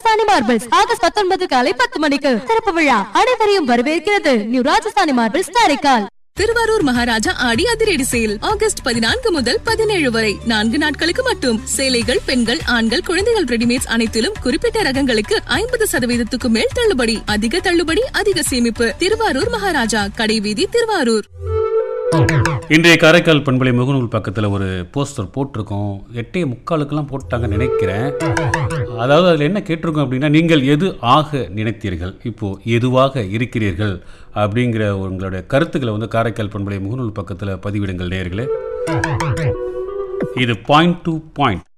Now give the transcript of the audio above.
Rajasthani marbles August பத்தொன்பது காலை பத்து மணிக்கு திறப்பு விழா அனைவரையும் வரவேற்கிறது நியூ ராஜஸ்தானி மார்பிள்ஸ் காரைக்கால் திருவாரூர் மகாராஜா ஆடி அதிரடி சேல் ஆகஸ்ட் பதினான்கு முதல் பதினேழு வரை நான்கு நாட்களுக்கு மட்டும் சேலைகள் பெண்கள் ஆண்கள் குழந்தைகள் ரெடிமேட்ஸ் அனைத்திலும் குறிப்பிட்ட ரகங்களுக்கு ஐம்பது சதவீதத்துக்கு மேல் தள்ளுபடி அதிக தள்ளுபடி அதிக சேமிப்பு திருவாரூர் மகாராஜா கடைவீதி திருவாரூர் இன்றைய காரைக்கால் பண்பலை முகநூல் பக்கத்தில் ஒரு போஸ்டர் போட்டிருக்கோம் எட்டே முக்காலுக்கெல்லாம் போட்டாங்க நினைக்கிறேன் அதாவது அதில் என்ன கேட்டிருக்கோம் அப்படின்னா நீங்கள் எது ஆக நினைத்தீர்கள் இப்போது எதுவாக இருக்கிறீர்கள் அப்படிங்கிற உங்களுடைய கருத்துக்களை வந்து காரைக்கால் பண்பலை முகநூல் பக்கத்தில் பதிவிடுங்கள் நேயர்களே இது பாயிண்ட் டு பாயிண்ட்